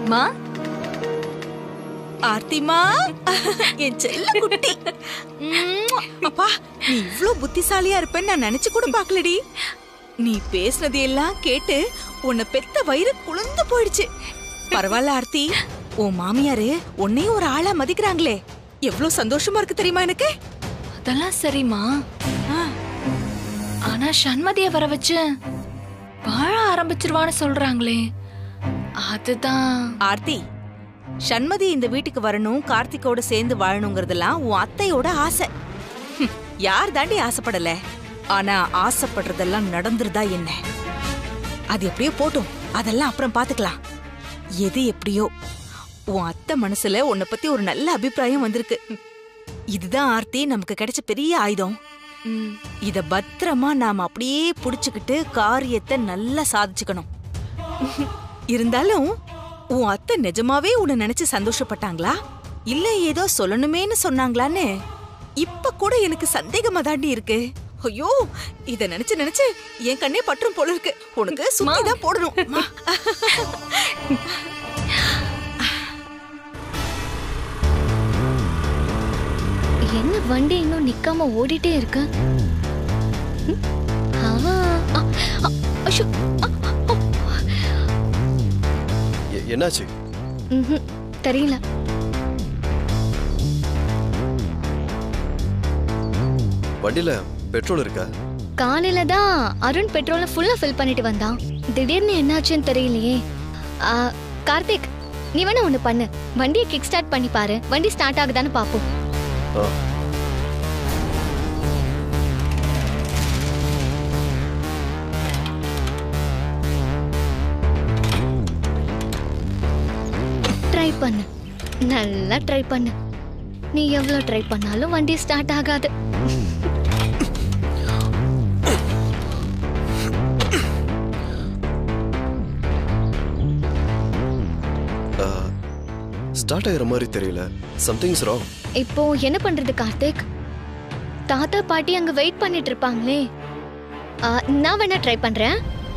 மா ஆர்த்திமா என் செல்ல குட்டி உம்முவா. அப்பா நீ இவ்ளோ புத்திசாலியா இருப்பேன்னு நான் நினைச்சு கூட பாக்கலடி நீ பேசுனது எல்லாம் கேட்டு உன்னை பெத்த வயிறு குளிர்ந்து போயிடுச்சு பரவாயில்ல ஆர்த்தி உன் மாமியாரு உன்னையும் ஒரு ஆளா மதிக்கிறாங்களே எவ்ளோ சந்தோஷமா இருக்கு தெரியுமா எனக்கு அதெல்லாம் சரிம்மா ஆ, ஆனா சண்மதிய வர வச்சு வாழ ஆரம்பிச்சிருவான்னு சொல்றாங்களே அதுதான் ஆர்த்தி சண்மதி இந்த வீட்டுக்கு வரணும் கார்த்திகோட சேர்ந்து வாழணுங்கிறதெல்லாம் உன் அத்தையோட ஆசை ஹம், யார் தாண்டி ஆசைப்படல ஆனா ஆசைப்படுறதெல்லாம் நடந்துருதா என்ன அது எப்படியோ போட்டும் அதெல்லாம் அப்புறம் பாத்துக்கலாம் எது எப்படியோ உன் அத்தை மனசுல உன்னை பத்தி ஒரு நல்ல அபிப்பிராயம் வந்திருக்கு ஹம், இதுதான் ஆர்த்தி நமக்கு கிடைச்ச பெரிய ஆயுதம் ம், இத பத்திரமா நாம அப்படியே புடிச்சுக்கிட்டு காரியத்தை நல்லா சாதிச்சுக்கணும் இருந்தாலும் உன் அத்தை நிஜமாவே உன்னை நினைச்சு சந்தோஷப்பட்டாங்களா இல்ல ஏதோ சொல்லணுமேன்னு சொன்னாங்களான்னு இப்ப கூட எனக்கு சந்தேகமா தாண்டி இருக்கு ஐயோ இத நினைச்சு நினைச்சு என் கண்ணே பற்றும் போல இருக்கு உனக்கு சுத்தி தான் போடணும் அம்மா. என்ன வண்டி இன்னும் நிக்காம ஓடிட்டே இருக்கு ம்? ஆ, ஆ, ஆ, அஷோ, ஆ, ஆ, எ- என்னாச்சு ம்ஹும், தெரியல வண்டியில பெட்ரோல் இருக்கா காலையில தான் அருண் பெட்ரோலை ஃபுல்லா ஃபில் பண்ணிட்டு வந்தான் திடீர்னு என்னாச்சுன்னு தெரியலையே ஆ, கார்த்திக் நீ வேணா ஒண்ணு பண்ணு வண்டியை கிக் ஸ்டார்ட் பண்ணி பாரு வண்டி ஸ்டார்ட் ஆகுதான்னு பாப்போம் ஆ ட்ரை பண்ணு நல்லா ட்ரை பண்ணு நீ எவ்வளவு ட்ரை பண்ணாலும் வண்டி ஸ்டார்ட் ஆகாது ஸ்டார்ட் ஆகிற மாதிரி தெரியல சம்திங்ஸ் ராங் இப்போ என்ன பண்றது கார்த்திக் தாத்தா பாட்டி அங்க வெயிட் பண்ணிட்டு இருப்பாங்களே ஆ, நான் வேணா ட்ரை பண்றேன்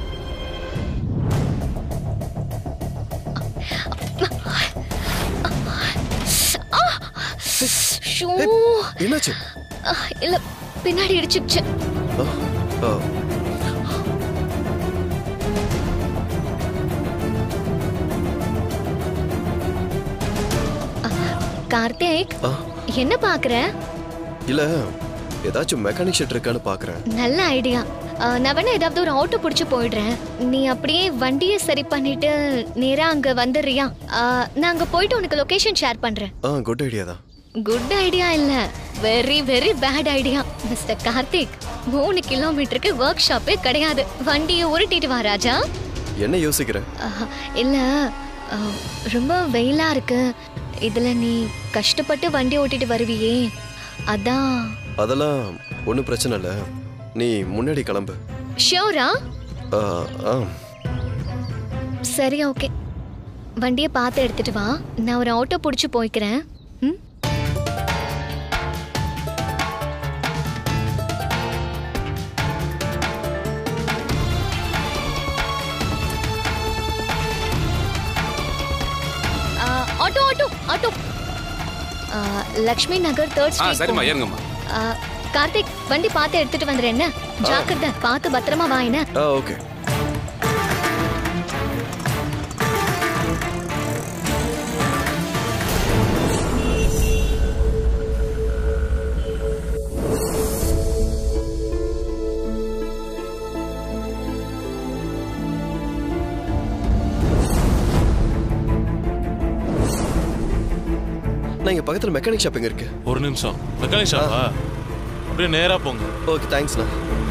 ஆ! ஷோ! என்னாச்சு ஆ, இல்ல பின்னாடி இடிச்சுச்சு ஆ, ஆ, கார்த்திக் ஆ. என்ன பாக்குற இல்ல ஏதாச்சும் மெக்கானிக் ஷெட் இருக்கான்னு பாக்குறேன் நல்ல ஐடியா நான் வேணா ஏதாவது ஒரு ஆட்டோ பிடிச்சு போயிடுறேன் நீ அப்படியே வண்டியை சரி பண்ணிட்டு நேரா அங்க வந்துடுறியா ஆ, நான் அங்க போயிட்டு உனக்கு லொகேஷன் ஷேர் பண்றேன் ஆ குட் ஐடியா தான் குட் ஐடியா இல்ல very very bad idea mister Karthik மூணு கிலோமீட்டருக்கு ஒர்க் ஷாப்பே கிடையாது வண்டியை உருட்டிட்டு வா ராஜா என்ன யோசிக்கிற ஆஹா, இல்ல ஆ, ரொம்ப வெயிலா இருக்கு இதுல நீ கஷ்டப்பட்டு வண்டி ஓட்டிட்டு வருவியே அதான் அதெல்லாம் ஒன்றும் பிரச்சனை இல்லை நீ முன்னாடி கிளம்பு ஷியோரா ஆ, ஆ சரி ஓகே வண்டியை பார்த்து எடுத்துட்டு வா நான் ஒரு ஆட்டோ பிடிச்சி போய்க்கிறேன் ம் ஆ, ஆட்டோ ஆட்டோ ஆட்டோ ஆ, லக்ஷ்மி நகர் தேர்ட் ஆ ஸ்ட்ரீட் சரிம்மா ஏறுங்கம்மா கார்த்திக் வண்டி பார்த்து எடுத்துட்டு வந்துரு என்ன ஜாக்கிரதை பார்த்து பத்திரமா வா என்ன ஆ ஓகே நான் இங்க பக்கத்துல மெக்கானிக் ஷாப் எங்க இருக்கு ஒரு நிமிஷம் மெக்கானிக் ஷாப்பா அப்படியே நேரா போங்க ஓகே தேங்க்ஸ்ண்ணா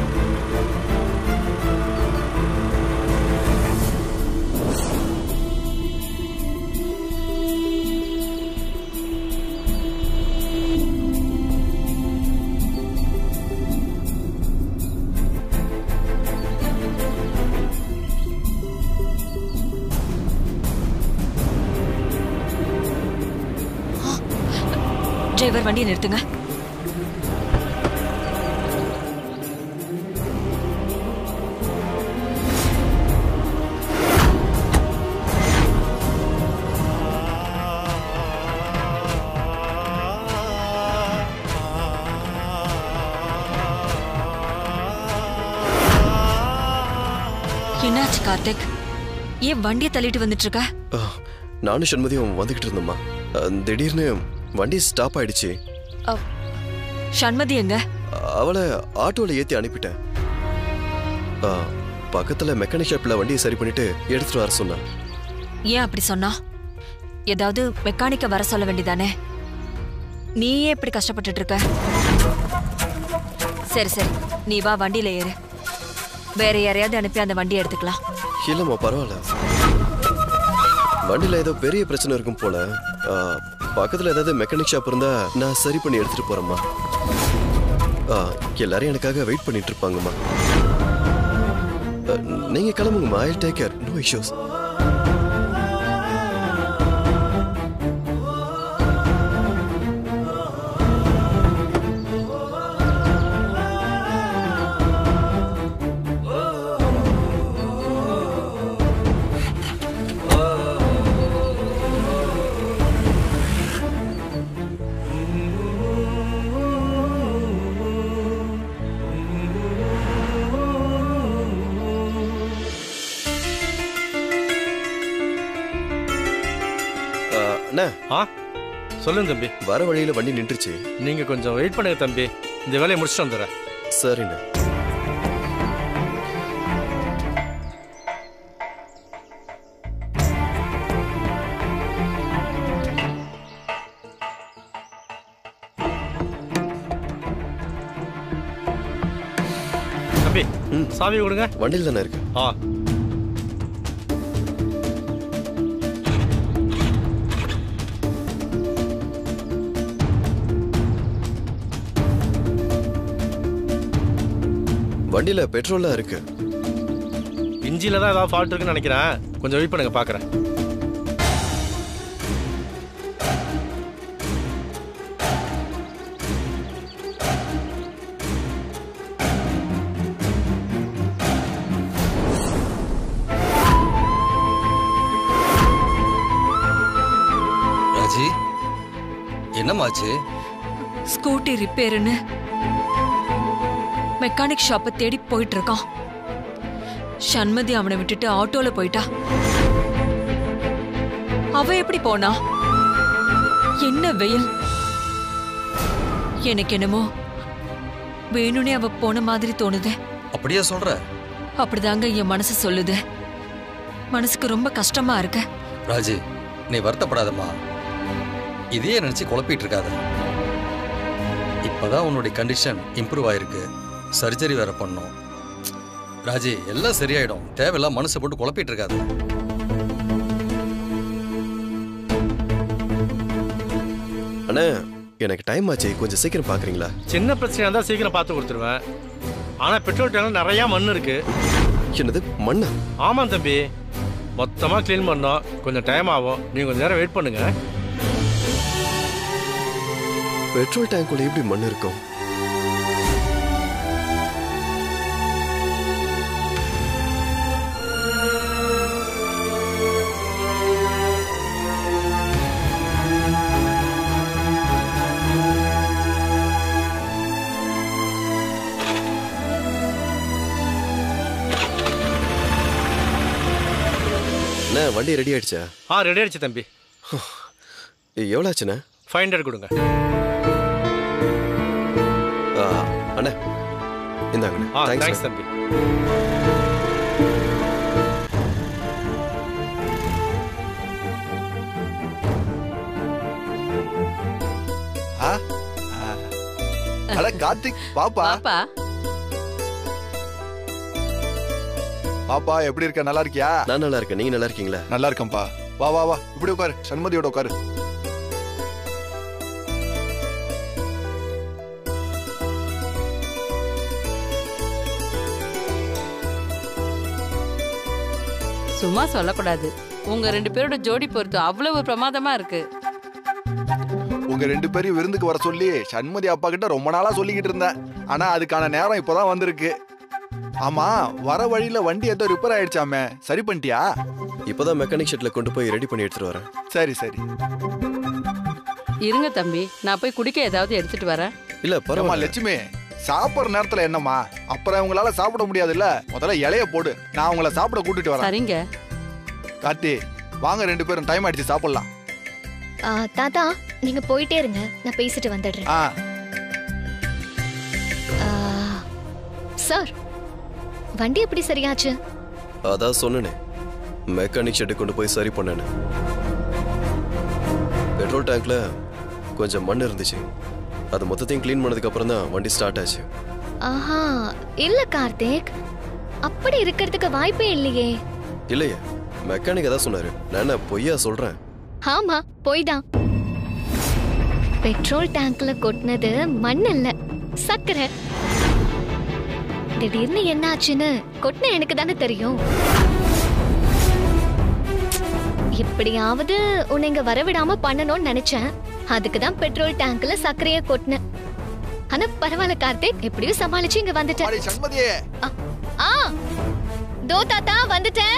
டிரைவர் வண்டியை நிறுத்துங்க என்னாச்சு கார்த்திக் ஏன் வண்டியை தள்ளிட்டு வந்துட்டு இருக்க ஆ, நானும் சண்மதியும் வந்துகிட்டு இருந்தோம்மா ஆ, திடீர்னு வண்டி ஸ்டாப் ஆயிடுச்சு சண்மதி எங்க அவளை ஆட்டோல ஏத்தி அனுப்பிட்டேன் ஆ, பக்கத்துல மெக்கானிக் ஷாப்ல வண்டியை சரி பண்ணிட்டு எடுத்துட்டு வர சொன்னான் ஏன் அப்படி சொன்னா ஏதாவது மெக்கானிக்க வர சொல்ல வேண்டியதானே நீயே இப்படி கஷ்டப்பட்டுட்டு இருக்க சரி சரி நீ வா வண்டியில ஏறு வேற யாரையாவது அனுப்பி அந்த வண்டியை எடுத்துக்கலாம் இல்லம்மா பரவாயில்ல வண்டியில ஏதோ பெரிய பிரச்சனை இருக்கும் போல ஆ, பக்கத்துல ஏதாவது மெக்கானிக் ஷாப் இருந்தா நான் சரி பண்ணி எடுத்துட்டு போறேம்மா ஆ, எல்லாரும் எனக்காக வெயிட் பண்ணிட்டு இருப்பாங்கம்மா ஆ, நீங்க கிளம்புங்கம்மா I take care no issues அண்ணா ஆ சொல்லுங்க தம்பி வர வழியில வண்டி நின்றுச்சு நீங்க கொஞ்சம் வெயிட் பண்ணுங்க தம்பி இந்த வேலையை முடிச்சுட்டு வந்துடுறேன் சரிண்ணா தம்பி ம். சாவி கொடுங்க வண்டியில் தானே இருக்கு ஆ வண்டியில பெட்ரோல்லாம் இருக்கு இஞ்சில தான் ஏதாவது ஃபால்ட் இருக்குன்னு நினைக்கிறேன் கொஞ்சம் வெயிட் பண்ணுங்க பார்க்குறேன் ராஜி என்னமாச்சு ஸ்கூட்டி ரிப்பேருன்னு மெக்கானிக் ஷாப்பை தேடி போயிட்டு இருக்கான் சண்மதி அவனை விட்டுட்டு ஆட்டோல போயிட்டா அவ எப்படி போனா என்ன வெயில் எனக்கு என்னமோ வேணும்னே அவ போன மாதிரி தோணுது அப்படியே சொல்ற அப்படிதாங்க என் மனசு சொல்லுது மனசுக்கு ரொம்ப கஷ்டமா இருக்கு ராஜி நீ வருத்தப்படாதம்மா இதையே நினைச்சு குழப்பிட்டு இருக்காத இப்பதான் உன்னுடைய கண்டிஷன் இம்ப்ரூவ் ஆயிருக்கு சர்ஜரி வேற பண்ணோம் ராஜி எல்லாம் சரியாயிடும் தேவையில்லாம் மனசை போட்டு குழப்பிட்டு இருக்காத அண்ணா எனக்கு டைம் ஆச்சு கொஞ்சம் சீக்கிரம் பாக்குறீங்களா சின்ன பிரச்சனையா இருந்தால் சீக்கிரம் பார்த்து கொடுத்துருவேன் ஆனால் பெட்ரோல் டேங்க்ல நிறையா மண் இருக்கு என்னது மண்ணா ஆமாம் தம்பி மொத்தமாக க்ளீன் பண்ணோம் கொஞ்சம் டைம் ஆகும் நீங்கள் கொஞ்சம் நேரம் வெயிட் பண்ணுங்க பெட்ரோல் டேங்க்குள்ள எப்படி மண் இருக்கும் அண்ணா வண்டி ரெடி ஆயிடுச்சா ஆ ரெடி ஆயிடுச்சு தம்பி எவ்வளோ ஆச்சுண்ணே ஃபைவ் ஹண்ட்ரட் கொடுங்க ஆ, அண்ணா இந்தாங்கண்ணே ஆ தேங்க்ஸ் தேங்க்ஸ் தம்பி ஆ? ஆ. அட கார்த்திக் பாப்பா பாப்பா பாப்பா எப்படி இருக்க நல்லா இருக்கியா நான் நல்லா இருக்கேன் நீங்க நல்லா இருக்கீங்களா நல்லா இருக்கேன்பா வா வா வா இப்படி உட்காரு சண்மதியோட உட்காரு சும்மா சொல்லக்கூடாது உங்க ரெண்டு பேரோட ஜோடி பொறுத்து அவ்வளவு பிரமாதமா இருக்கு உங்க ரெண்டு பேரையும் விருந்துக்கு வர சொல்லி சண்மதி அப்பா கிட்ட ரொம்ப நாளா சொல்லிக்கிட்டு இருந்தேன் ஆனா அதுக்கான நேரம் இப்பதான் வந்திருக்கு ஆமா வர வழியில வண்டி ஏதோ ரிப்பேர் ஆயிடுச்சாமே சரி பண்ணிட்டியா இப்போதான் மெக்கானிக் ஷெட்ல கொண்டு போய் ரெடி பண்ணி எடுத்துட்டு வரேன் சரி சரி இருங்க தம்பி நான் போய் குடிக்க ஏதாவது எடுத்துட்டு வரேன் இல்ல ஏம்மா பரவாயில்ல லட்சுமி சாப்பிட்ற நேரத்துல என்னம்மா அப்புறம் உங்களால சாப்பிட முடியாதுல்ல முதல்ல இலைய போடு நான் உங்களை சாப்பிட கூட்டிட்டு வரேன் சரிங்க கார்த்தி வாங்க ரெண்டு பேரும் டைம் ஆயிடுச்சு சாப்பிடலாம் ஆ, தாத்தா நீங்க போயிட்டே இருங்க நான் பேசிட்டு வந்துடுறேன் ஆ ஆ, சார் வண்டி எப்படி சரியாச்சு அதான் சொன்னேனே மெக்கானிக் ஷெட்டு கொண்டு போய் சரி பண்ணேன்னு பெட்ரோல் டேங்க்ல கொஞ்சம் மண் இருந்துச்சு அது மொத்தத்தையும் க்ளீன் பண்ணதுக்கு அப்புறம் தான் வண்டி ஸ்டார்ட் ஆச்சு ஆஹா இல்ல கார்த்திக் அப்படி இருக்கிறதுக்கு வாய்ப்பே இல்லையே இல்லையே மெக்கானிக் அதான் சொன்னாரு நான் என்ன பொய்யா சொல்றேன் ஆமா போய்தான் பெட்ரோல் டேங்க்ல கொட்டினது மண் இல்ல சக்கரை திடீர்னு என்ன ஆச்சுன்னு கொட்டின எனக்கு தானே தெரியும் எப்படியாவது உன்னை இங்க வரவிடாம பண்ணணும்னு நினைச்சேன் அதுக்கு தான் பெட்ரோல் டேங்க்ல சர்க்கரைய கொட்டினேன் ஆனா பரவாயில்ல கார்த்திக் எப்படியும் சமாளிச்சு இங்க வந்துட்டேன் அடி சண்மதியே ஆ தோ தாத்தா வந்துட்டேன்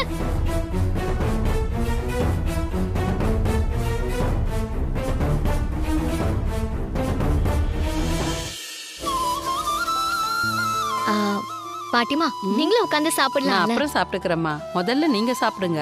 ஆ, பாட்டிமா நீங்களும் உட்காந்து நான் சாப்பிடலாம் அப்புறம் சாப்பிட்டுக்கிறேம்மா முதல்ல நீங்க சாப்பிடுங்க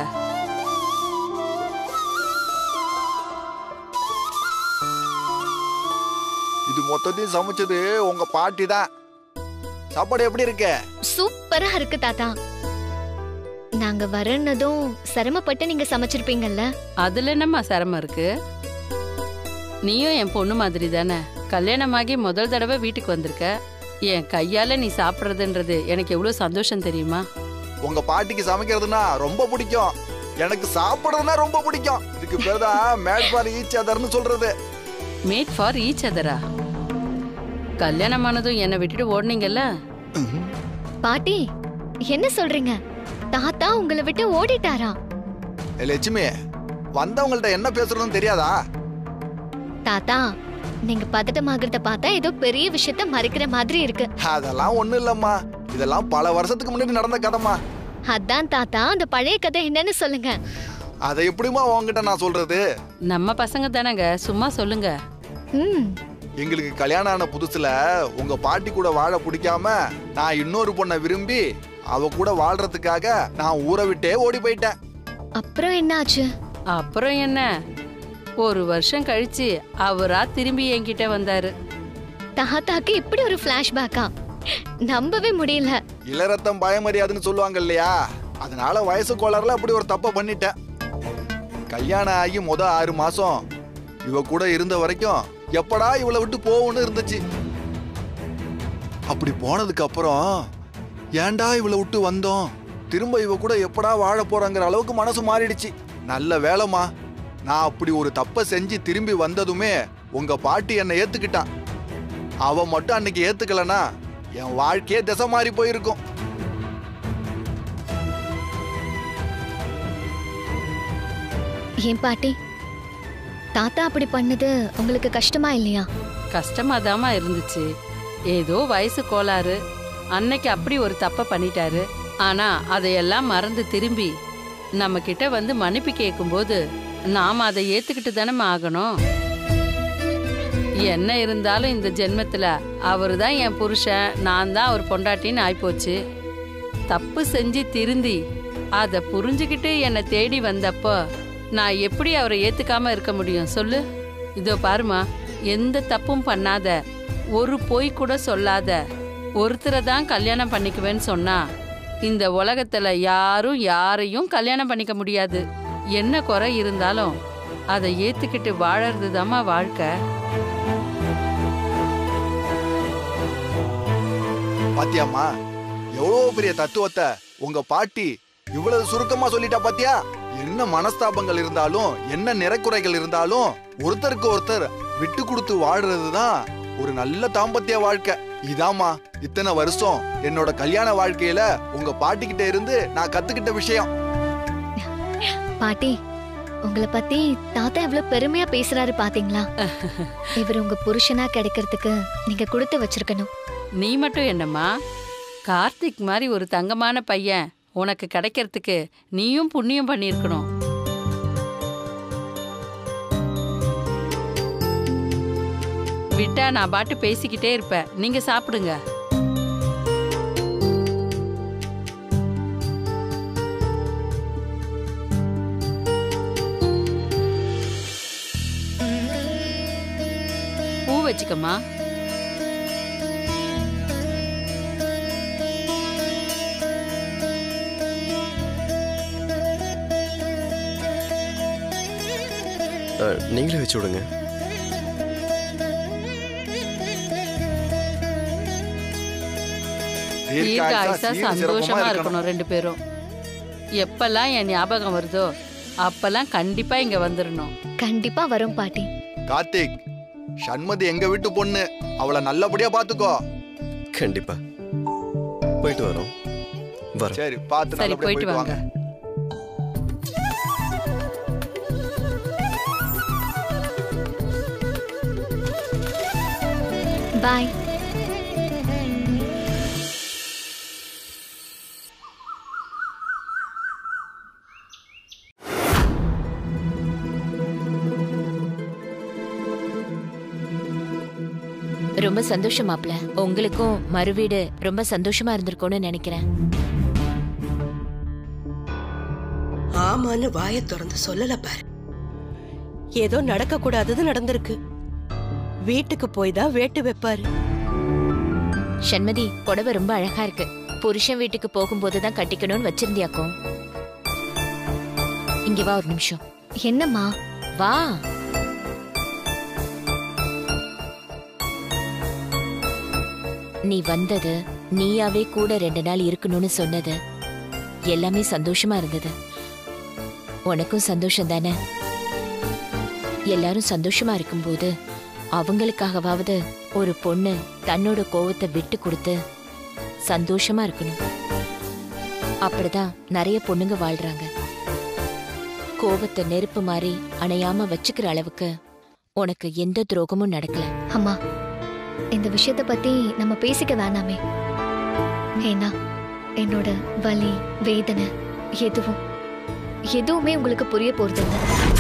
இது மொத்தத்தையும் சமைச்சது உங்க பாட்டி தான் சாப்பாடு எப்படி இருக்கு சூப்பரா இருக்கு தாத்தா நாங்க வரனதும் சிரமப்பட்டு நீங்க சமைச்சிருப்பீங்கல்ல அதுல என்னம்மா சிரமம் இருக்கு நீயும் என் பொண்ணு மாதிரி தானே கல்யாணமாகி முதல் தடவை வீட்டுக்கு வந்திருக்க என் கையால நீ சாப்பிடுறதுன்றது எனக்கு எவ்வளவு சந்தோஷம் தெரியுமா உங்க பாட்டிக்கு சமைக்கிறதுனா ரொம்ப பிடிக்கும் எனக்கு சாப்பிடுறதுனா ரொம்ப பிடிக்கும் இதுக்கு பேர் தான் மேட் ஃபார் ஈச் அதர்னு சொல்றது மேட் ஃபார் ஈச் அதரா கல்யாணமானதும் என்னை விட்டுட்டு ஓடுனீங்கல்ல பாட்டி என்ன சொல்றீங்க தாத்தா உங்களை விட்டு ஓடிட்டாரா ஏ, லட்சுமி வந்தவங்கள்ட்ட என்ன பேசுறதுன்னு தெரியாதா தாத்தா நீங்க பதட்டமாகறத பார்த்தா ஏதோ பெரிய விஷயத்த மறைக்கிற மாதிரி இருக்கு அதெல்லாம் ஒண்ணும் இல்லம்மா இதெல்லாம் பல வருஷத்துக்கு முன்னாடி நடந்த கதைமா அதான் தாத்தா அந்த பழைய கதை என்னன்னு சொல்லுங்க அதை எப்படிமா உங்ககிட்ட நான் சொல்றது நம்ம பசங்க தானங்க சும்மா சொல்லுங்க ம் எங்களுக்கு கல்யாணம் ஆன புதுசுல உங்க பாட்டி கூட வாழ பிடிக்காம நான் இன்னொரு பொண்ணை விரும்பி அவ கூட வாழ்றதுக்காக நான் ஊரை விட்டே ஓடி போயிட்டேன் அப்புறம் என்ன ஆச்சு அப்புறம் என்ன ஒரு வருஷம் கழிச்சு அவரா திரும்பி என்கிட்ட வந்தாரு தாத்தாக்கு இப்படி ஒரு பிளாஷ்பேக்கா நம்பவே முடியல இளரத்தம் பயமறியாதுன்னு சொல்லுவாங்க இல்லையா அதனால வயசு கோளாறுல அப்படி ஒரு தப்பை பண்ணிட்டேன் கல்யாணம் ஆகி முத ஆறு மாசம் இவ கூட இருந்த வரைக்கும் எப்படா இவளை விட்டு போகும்னு இருந்துச்சு அப்படி போனதுக்கு அப்புறம் ஏன்டா இவளை விட்டு வந்தோம் திரும்ப இவ கூட எப்படா வாழ போறாங்கிற அளவுக்கு மனசு மாறிடுச்சு நல்ல வேலைமா நான் அப்படி ஒரு தப்பை செஞ்சு திரும்பி வந்ததுமே உங்க பாட்டி என்னை ஏத்துக்கிட்டான் அவ மட்டும் அன்னைக்கு ஏத்துக்கலனா என் வாழ்க்கையே திசை மாறி போயிருக்கும் ஏன் பாட்டி தாத்தா அப்படி பண்ணது உங்களுக்கு கஷ்டமா இல்லையா கஷ்டமாதாம்மா இருந்துச்சு ஏதோ வயசு கோளாறு அன்னைக்கு அப்படி ஒரு தப்ப பண்ணிட்டாரு ஆனா அதையெல்லாம் மறந்து திரும்பி நம்ம கிட்ட வந்து மன்னிப்பு கேட்கும்போது நாம அதை ஏத்துக்கிட்டு தானே ஆகணும் என்ன இருந்தாலும் இந்த ஜென்மத்துல அவரு தான் என் புருஷன் நான் தான் அவர் பொண்டாட்டின்னு ஆயிப்போச்சு தப்பு செஞ்சு திருந்தி அதை புரிஞ்சுக்கிட்டு என்னை தேடி வந்தப்போ நான் எப்படி அவரை ஏத்துக்காம இருக்க முடியும் சொல்லு இதோ பாருமா எந்த தப்பும் பண்ணாத ஒரு பொய் கூட சொல்லாத ஒருத்தரை தான் கல்யாணம் பண்ணிக்குவேன்னு சொன்னா இந்த உலகத்துல யாரும் யாரையும் கல்யாணம் பண்ணிக்க முடியாது என்ன குறை இருந்தாலும் அதை ஏத்துக்கிட்டு வாழறது வாழ்க்கை பாத்தியாம்மா எவ்வளவு பெரிய தத்துவத்தை உங்க பாட்டி இவ்வளவு சுருக்கமா சொல்லிட்டா பாத்தியா என்ன மனஸ்தாபங்கள் இருந்தாலும் என்ன நிறைக்குறைகள் இருந்தாலும் ஒருத்தருக்கு ஒருத்தர் விட்டு கொடுத்து வாழ்றதுதான் ஒரு நல்ல தாம்பத்திய வாழ்க்கை இதாம்மா இத்தனை வருஷம் என்னோட கல்யாண வாழ்க்கையில உங்க பாட்டி கிட்ட இருந்து நான் கத்துக்கிட்ட விஷயம் பாட்டி உங்களை பத்தி தாத்தா எவ்வளவு பெருமையா பேசுறாரு பாத்தீங்களா இவர் உங்க புருஷனா கிடைக்கிறதுக்கு நீங்க கொடுத்து வச்சிருக்கணும் நீ மட்டும் என்னம்மா கார்த்திக் மாதிரி ஒரு தங்கமான பையன் உனக்கு கிடைக்கிறதுக்கு நீயும் புண்ணியம் பண்ணியிருக்கணும் விட்டா நான் பாட்டு பேசிக்கிட்டே இருப்பேன் நீங்க சாப்பிடுங்க வச்சுக்கம்மா ஆ, நீங்களே வச்சு விடுங்க தீர்க்க ஆயுசா சீரும் சிறப்புமா சந்தோஷமா இருக்கணும். இருக்கணும் ரெண்டு பேரும் எப்பெல்லாம் என் ஞாபகம் வருதோ அப்பெல்லாம் கண்டிப்பா இங்க வந்துடணும் கண்டிப்பா வரும் பாட்டி கார்த்திக் சண்மதி எங்க வீட்டு பொண்ணு அவளை நல்லபடியா பாத்துக்கோ கண்டிப்பா போயிட்டு வரோம் வரோம் சரி பார்த்து சரி நல்லபடியா போயிட்டு வாங்க பாய் ரொம்ப சந்தோஷம் மாப்ள உங்களுக்கும் மறுவீடு ரொம்ப சந்தோஷமா இருந்திருக்கும்னு நினைக்கிறேன் ஆமான்னு வாயை திறந்து சொல்லல பாரு ஏதோ நடக்க கூடாதது நடந்திருக்கு வீட்டுக்கு போய் தான் வேட்டு வைப்பாரு சண்மதி புடவை ரொம்ப அழகா இருக்கு புருஷன் வீட்டுக்கு போகும்போது தான் கட்டிக்கணும்னு வச்சிருந்தியாக்கும் இங்க வா ஒரு நிமிஷம் என்னம்மா வா நீ வந்தது நீயாவே கூட ரெண்டு நாள் இருக்கணும்னு சொன்னது எல்லாமே சந்தோஷமா இருந்தது உனக்கும் சந்தோஷம் தானே எல்லாரும் சந்தோஷமா இருக்கும்போது அவங்களுக்காகவாவது ஒரு பொண்ணு தன்னோட கோவத்தை விட்டு கொடுத்து சந்தோஷமா இருக்கணும் அப்படிதான் நிறைய பொண்ணுங்க வாழ்றாங்க கோவத்தை நெருப்பு மாதிரி அணையாம வச்சுக்கிற அளவுக்கு உனக்கு எந்த துரோகமும் நடக்கல அம்மா இந்த விஷயத்த பத்தி நம்ம பேசிக்க வேணாமே ஏன்னா என்னோட வலி வேதனை எதுவும் எதுவுமே உங்களுக்கு புரிய போறதில்ல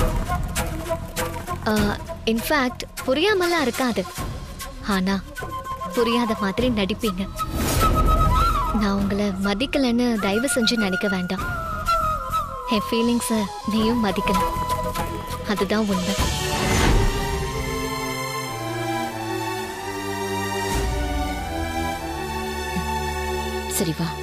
இன்ஃபேக்ட் புரியாமலாம் இருக்காது ஆனா புரியாத மாதிரி நடிப்பீங்க நான் உங்களை மதிக்கலைன்னு தயவு செஞ்சு நினைக்க வேண்டாம் என் ஃபீலிங்ஸை நீயும் மதிக்கணும் அதுதான் உண்மை சரி வா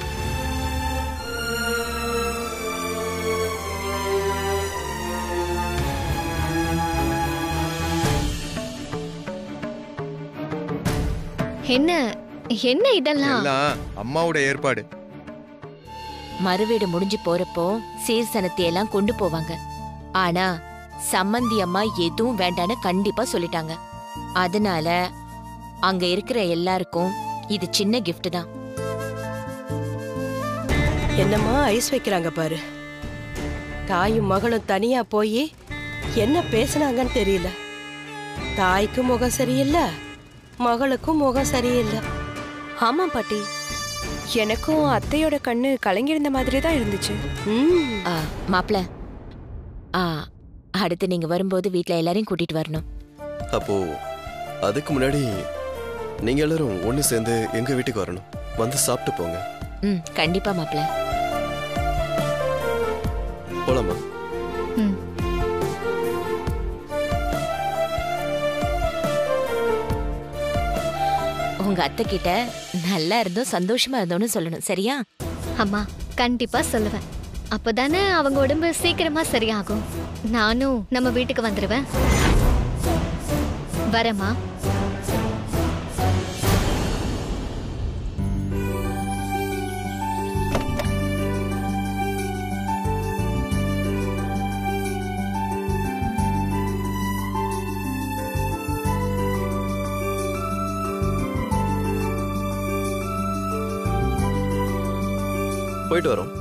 என்ன என்ன இதெல்லாம் எல்லாம் அம்மாவோட ஏற்பாடு மறுவீடு முடிஞ்சு போறப்போ சீர்சனத்தை எல்லாம் கொண்டு போவாங்க ஆனா சம்மந்தி அம்மா எதுவும் வேண்டான்னு கண்டிப்பா சொல்லிட்டாங்க அதனால அங்க இருக்கிற எல்லாருக்கும் இது சின்ன gift தான் என்னம்மா ஐஸ் வைக்கிறாங்க பாரு தாயும் மகளும் தனியா போய் என்ன பேசுனாங்கன்னு தெரியல தாய்க்கும் முகம் சரியில்லை மகளுக்கும் முகம் சரியில்லை ஆமா பாட்டி எனக்கும் அத்தையோட கண்ணு கலங்கியிருந்த மாதிரி தான் இருந்துச்சு ஆ, மாப்ள ஆ அடுத்து நீங்க வரும்போது வீட்ல எல்லாரையும் கூட்டிட்டு வரணும் அப்போ அதுக்கு முன்னாடி நீங்க எல்லாரும் ஒண்ணு சேர்ந்து எங்க வீட்டுக்கு வரணும் வந்து சாப்பிட்டு போங்க ம் கண்டிப்பா மாப்ள போலாமா ம் உங்க அத்தை கிட்ட நல்லா இருந்தோம் சந்தோஷமா இருந்தோம்னு சொல்லணும் சரியா அம்மா கண்டிப்பா சொல்லுவேன் அப்பதானே அவங்க உடம்பு சீக்கிரமா சரியாகும் நானும் நம்ம வீட்டுக்கு வந்துடுவேன் வரேம்மா போயிட்டு வரோம்